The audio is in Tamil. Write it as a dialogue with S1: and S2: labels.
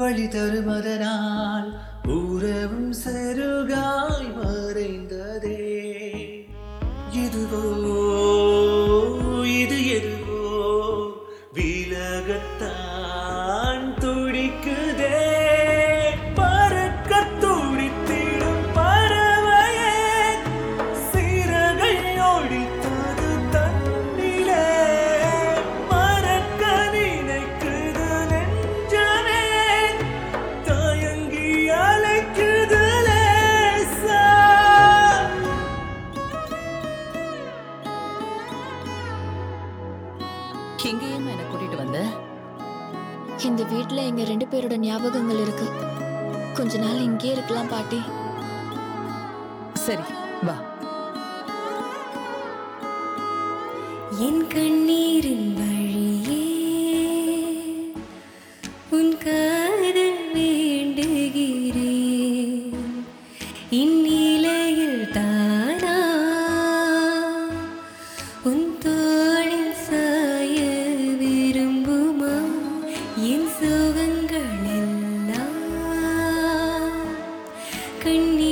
S1: வழி தருமதனால் உறவும் சருகாய் மறைந்ததே இதுவோ இது எதுவோ விலகத்தான் துடிக்குதே பறக்க துடித்திடும் பறவையே சிறகை ஒடித்தது தன்னிலே மறக்க நினைக்குது நெஞ்சமே தயங்கி அழைக்குது லேசா
S2: இங்க ஏன் என்ன கூட்டிட்டு வந்த
S3: இந்த வீட்ல எங்க ரெண்டு பேரோட ஞாபகங்கள் இருக்கு கொஞ்ச நாள் இங்கே இருக்கலாம் பாட்டி
S2: சரி வா
S4: என் கண்ணீரின் வழியே உன் காதல் வேண்டுகிறேன் இந்நிலையில் தானா உன் தோளில் சாய விரும்புமா என் சுகங்கள் எல்லாம் கண்ணீர்